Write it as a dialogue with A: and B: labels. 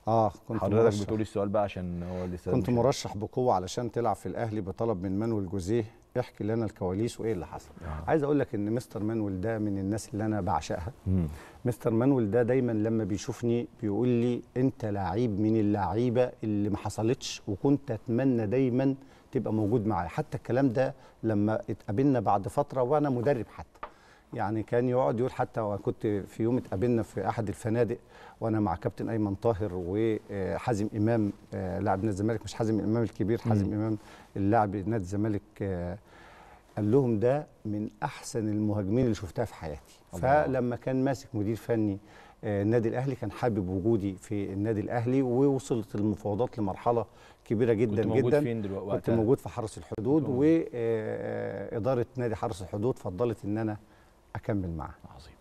A: اه كنت
B: حضرتك
A: مرشح
B: بتقولي السؤال بقى عشان هو لسه
A: كنت
B: مش-
A: مرشح بقوه علشان تلعب في الاهلي بطلب من مانويل جوزيه احكي لنا الكواليس وايه اللي حصل
B: آه.
A: عايز اقول لك ان مستر مانويل ده من الناس اللي انا بعشقها
B: مم.
A: مستر مانويل ده دايما لما بيشوفني بيقول لي انت لعيب من اللعيبه اللي ما حصلتش وكنت اتمنى دايما تبقى موجود معايا حتى الكلام ده لما اتقابلنا بعد فتره وانا مدرب حتى يعني كان يقعد يقول حتى وكنت في يوم اتقابلنا في احد الفنادق وانا مع كابتن ايمن طاهر وحازم امام آه، لاعب نادي الزمالك مش حازم امام الكبير حازم امام اللاعب نادي الزمالك آه، قال لهم ده من احسن المهاجمين اللي شفتها في حياتي
B: الله.
A: فلما كان ماسك مدير فني آه، النادي الاهلي كان حابب وجودي في النادي الاهلي ووصلت المفاوضات لمرحله كبيره جدا
B: كنت موجود
A: جدا
B: فين دلوقتي
A: كنت موجود في حرس الحدود
B: كنت موجود.
A: واداره نادي حرس الحدود فضلت ان انا اكمل معاه
B: عظيم